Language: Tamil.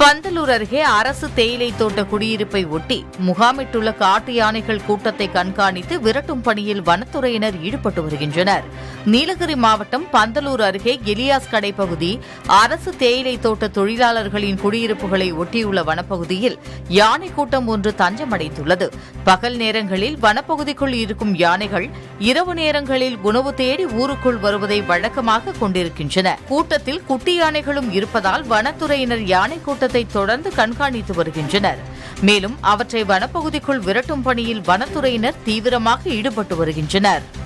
பந்தலூர் அருகே அரசு தேயிலை தோட்ட குடியிருப்பை ஒட்டி முகாமிட்டுள்ள காட்டு யானைகள் கூட்டத்தை கண்காணித்து விரட்டும் பணியில் வனத்துறையினர் ஈடுபட்டு வருகின்றனர் நீலகிரி மாவட்டம் பந்தலூர் அருகே எலியாஸ் கடை பகுதி அரசு தேயிலை தோட்ட தொழிலாளர்களின் குடியிருப்புகளை ஒட்டியுள்ள வனப்பகுதியில் யானை கூட்டம் ஒன்று தஞ்சமடைந்துள்ளது பகல் நேரங்களில் வனப்பகுதிக்குள் இருக்கும் யானைகள் இரவு நேரங்களில் உணவு தேடி ஊருக்குள் வருவதை வழக்கமாக கொண்டிருக்கின்றன கூட்டத்தில் குட்டி யானைகளும் இருப்பதால் வனத்துறையினர் யானை கூட்டத்தை தொடர்ந்து கண்காணித்து வருகின்றனர் மேலும் அவற்றை வனப்பகுதிக்குள் விரட்டும் பணியில் வனத்துறையினர் தீவிரமாக ஈடுபட்டு வருகின்றனர்